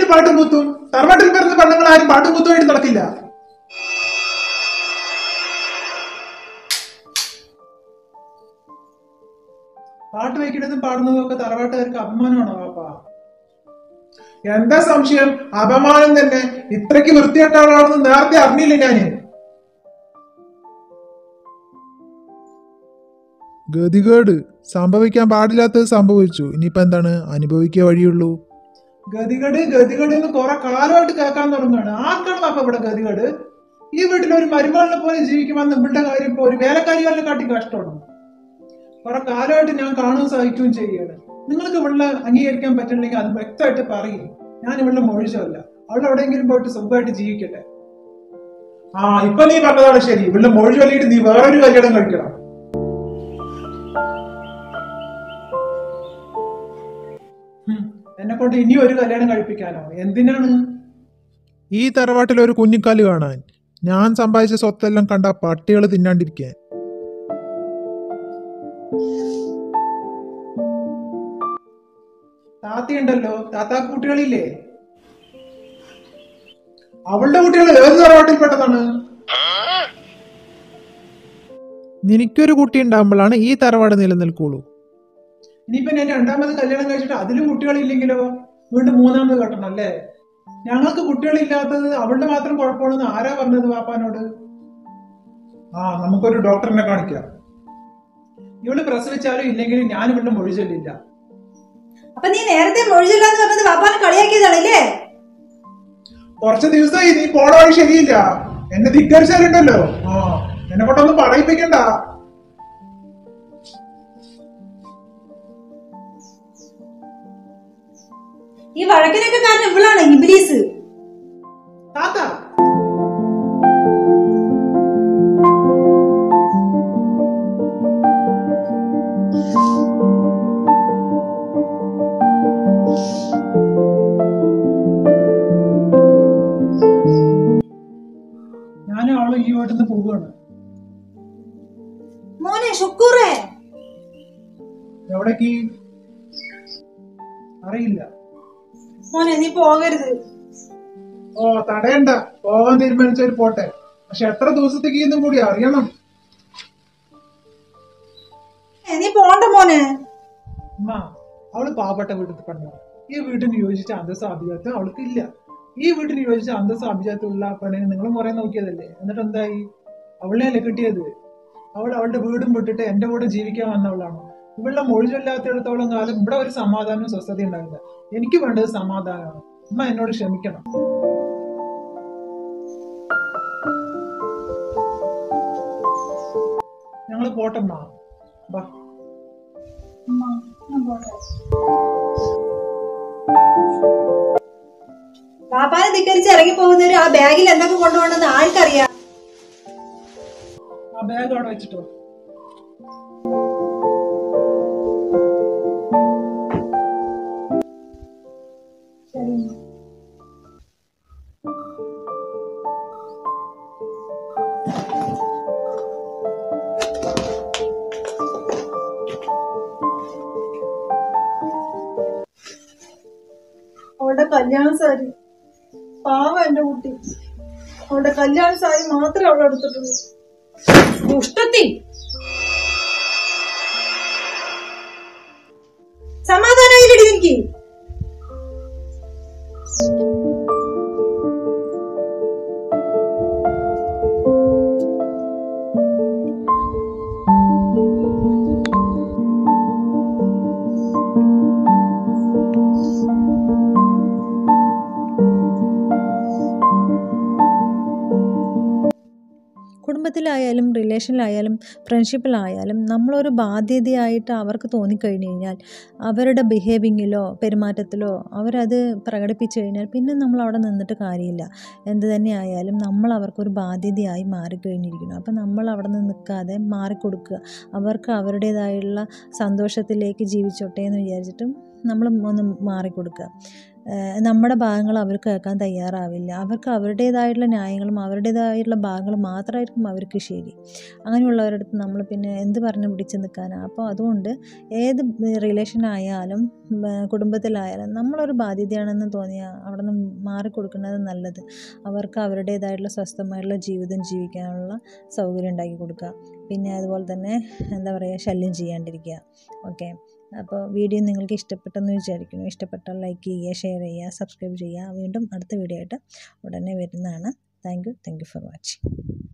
എന്തിനു പാട്ടും കുത്തും തറവാട്ടിൽ പിറന്ന പെണ്ണുങ്ങൾ ആരും പാട്ടും കുത്തുമായിട്ട് നടക്കില്ല പാട്ട് വയ്ക്കുന്നതും പാടുന്നതും ഒക്കെ തറവാട്ടുകാർക്ക് അഭിമാനമാണോ പാപ്പ എന്താ സംശയം അപമാനം തന്നെ ഇത്രയ്ക്ക് വൃത്തികെട്ട ആളാണെന്ന് നേരത്തെ അറിഞ്ഞില്ല ഞാന് ഗതികേട് സംഭവിക്കാൻ പാടില്ലാത്തത് സംഭവിച്ചു ഇനിയിപ്പോ എന്താണ് അനുഭവിക്കുക വഴിയുള്ളൂ ഗതികേട് ഗതികേട് എന്ന് കുറെ കാലമായിട്ട് കേൾക്കാൻ തുടങ്ങുകയാണ് ആർക്കാണ് പാപ്പ ഇവിടെ ഗതികേട് ഈ വീട്ടിൽ ഒരു മരുമകളിനെ പോലെ ജീവിക്കുമെന്ന് ഇവളുടെ കാര്യം ഇപ്പൊ ഒരു വേലക്കാരികളെ കാട്ടി കഷ്ടമാണ് കുറെ കാലമായിട്ട് ഞാൻ കാണുകയും സഹിക്കുകയും ചെയ്യുകയാണ് നിങ്ങൾക്ക് ഇവളെ അംഗീകരിക്കാൻ പറ്റില്ലെങ്കിൽ അത് വ്യക്തമായിട്ട് പറയും ഞാൻ ഇവളുടെ മൊഴിച്ചല്ല അവൾ എവിടെയെങ്കിലും പോയിട്ട് സുഖമായിട്ട് ജീവിക്കട്ടെ ആ ഇപ്പൊ നീ പറഞ്ഞതാണ് ശരി ഇവളുടെ മൊഴി ചൊല്ലിയിട്ട് നീ വേറൊരു കല്യാണം കഴിക്കണം ഹും, എന്നെ കൊണ്ട് ഇനി ഒരു കല്യാണം കഴിപ്പിക്കാനോ എന്തിനാണ് ഈ തറവാട്ടിൽ ഒരു കുഞ്ഞിക്കാല് കാണാൻ ഞാൻ സമ്പാദിച്ച സ്വത്തെല്ലാം കണ്ട പട്ടികൾ തിന്നാണ്ടിരിക്കാൻ താത്തയുണ്ടല്ലോ താത്താക്ക് കുട്ടികളില്ലേ അവളുടെ കുട്ടികൾ ഏത് തറവാട്ടിൽപ്പെട്ടതാണ് നിനക്കൊരു കുട്ടി ഉണ്ടാകുമ്പോഴാണ് ഈ തറവാട് നിലനിൽക്കുള്ളൂ ഇനിയിപ്പോ ഞാൻ രണ്ടാമത് കല്യാണം കഴിച്ചിട്ട് അതിലും കുട്ടികളില്ലെങ്കിലോ വീണ്ടും മൂന്നാമത് കെട്ടണം അല്ലേ ഞങ്ങൾക്ക് കുട്ടികളില്ലാത്തത് അവളുടെ മാത്രം കുഴപ്പമാണെന്ന് ആരാ പറഞ്ഞത് പാപ്പാനോട് ആ നമുക്കൊരു ഡോക്ടറിനെ കാണിക്കാം ഇവള് പ്രസവിച്ചാലും ഇല്ലെങ്കിലും ഞാൻ ഇവളുടെ മൊഴി ചൊല്ലില്ല അപ്പൊ നീ നേരത്തെ മൊഴിച്ചില്ലാന്ന് പറഞ്ഞത് വാപ്പാനെ കളിയാക്കിയതാണല്ലേ കുറച്ച് ദിവസമായി നീ പോണ വഴി ശരിയില്ല എന്നെ ധിക്കരിച്ചാലുണ്ടല്ലോ ആ എന്നെ കൊണ്ടൊന്നും പറയിപ്പിക്കണ്ട ഈ വഴക്കിനൊക്കെ കാരണം ഇവളാണ് ഇബിലീസ് താത്ത ഞാനും അവളും ഈ വീട്ടിൽ നിന്ന് പോവുകയാണ് മോനെ ഷുക്കൂറേ എവിടേക്ക് അറിയില്ല മോനെ നീ പോകരുത് ഓ തടയണ്ട പോകാൻ തീരുമാനിച്ചവര് പോട്ടെ പക്ഷെ എത്ര ദിവസത്തേക്ക് ഇന്നും കൂടി അറിയണം ഏ, നീ പോണ്ട മോനെ അമ്മ അവള് പാവപ്പെട്ട വീട്ടിൽ പെണ്ണു ഈ വീട്ടിന് യോജിച്ച അന്തസ്സ് അഭിജാത്യം അവൾക്ക് ഇല്ല ഈ വീട്ടിന് യോജിച്ച അന്തസ്സ് അഭിജാത്യമുള്ള പെണ്ണിനെ നിങ്ങളും കുറെ നോക്കിയതല്ലേ എന്നിട്ട് എന്തായി അവളെയല്ലേ കിട്ടിയത് അവൾ അവളുടെ വീടും വിട്ടിട്ട് എന്റെ കൂടെ ജീവിക്കാൻ വന്നവളാണ് ഇവളുടെ മൊഴി ചൊല്ലാത്തിടത്തോളം കാലം ഇവിടെ ഒരു സമാധാനവും സ്വസ്ഥതയും ഉണ്ടാവില്ല എനിക്ക് വേണ്ടത് സമാധാനമാണ് അമ്മ എന്നോട് ക്ഷമിക്കണം ഞങ്ങള് പോട്ടമ്മ ബാ പാപ്പാനെ ധിക്കരിച്ച് ഇറങ്ങി പോകുന്നവര് ആ ബാഗിൽ എന്തൊക്കെ കൊണ്ടുപോകണമെന്ന് ആർക്കറിയാം ആ ബാഗ് അവിടെ വെച്ചിട്ടോ അവളുടെ കല്യാണ സാരി പാവ എന്റെ കുട്ടി അവളുടെ കല്യാണ സാരി മാത്രമേ അവൾ എടുത്തിട്ടുള്ളൂ ദുഷ്ടത്തി സമാധാനമായില്ലടി എനിക്ക് കുടുംബത്തിലായാലും റിലേഷനിലായാലും ഫ്രണ്ട്ഷിപ്പിലായാലും നമ്മളൊരു ബാധ്യതയായിട്ട് അവർക്ക് തോന്നിക്കഴിഞ്ഞ് കഴിഞ്ഞാൽ അവരുടെ ബിഹേവിങ്ങിലോ പെരുമാറ്റത്തിലോ അവരത് പ്രകടിപ്പിച്ചു കഴിഞ്ഞാൽ പിന്നെ നമ്മൾ അവിടെ നിന്നിട്ട് കാര്യമില്ല എന്ത് തന്നെ ആയാലും നമ്മൾ അവർക്കൊരു ബാധ്യതയായി മാറിക്കഴിഞ്ഞിരിക്കുന്നു അപ്പം നമ്മൾ അവിടെ നിന്ന് നിൽക്കാതെ മാറിക്കൊടുക്കുക അവർക്ക് അവരുടേതായുള്ള സന്തോഷത്തിലേക്ക് ജീവിച്ചോട്ടെ എന്ന് വിചാരിച്ചിട്ടും നമ്മൾ ഒന്ന് മാറിക്കൊടുക്കുക ഏഹ് നമ്മുടെ ഭാഗങ്ങൾ അവർക്ക് കേൾക്കാൻ തയ്യാറാവില്ല അവർക്ക് അവരുടേതായിട്ടുള്ള ന്യായങ്ങളും അവരുടേതായിട്ടുള്ള ഭാഗങ്ങൾ മാത്രമായിരിക്കും അവർക്ക് ശരി അങ്ങനെയുള്ളവരുടെ അടുത്ത് നമ്മൾ പിന്നെ എന്ത് പറഞ്ഞ് പിടിച്ച് നിൽക്കാനാണ് അപ്പോൾ അതുകൊണ്ട് ഏത് റിലേഷൻ ആയാലും ഉം, കുടുംബത്തിലായാലും നമ്മളൊരു ബാധ്യതയാണെന്ന് തോന്നിയാൽ അവിടെ നിന്ന് മാറിക്കൊടുക്കുന്നത് നല്ലത് അവർക്ക് അവരുടേതായിട്ടുള്ള സ്വസ്ഥമായിട്ടുള്ള ജീവിതം ജീവിക്കാനുള്ള സൗകര്യം ഉണ്ടാക്കി കൊടുക്കുക പിന്നെ അതുപോലെ തന്നെ എന്താ പറയുക ശല്യം ചെയ്യാണ്ടിരിക്കുക ഓക്കെ അപ്പോൾ വീഡിയോ നിങ്ങൾക്ക് ഇഷ്ടപ്പെട്ടെന്ന് വിചാരിക്കുന്നു ഇഷ്ടപ്പെട്ടാൽ ലൈക്ക് ചെയ്യുക ഷെയർ ചെയ്യുക സബ്സ്ക്രൈബ് ചെയ്യുക വീണ്ടും അടുത്ത വീഡിയോ ആയിട്ട് ഉടനെ വരുന്നതാണ് thank you thank you for watching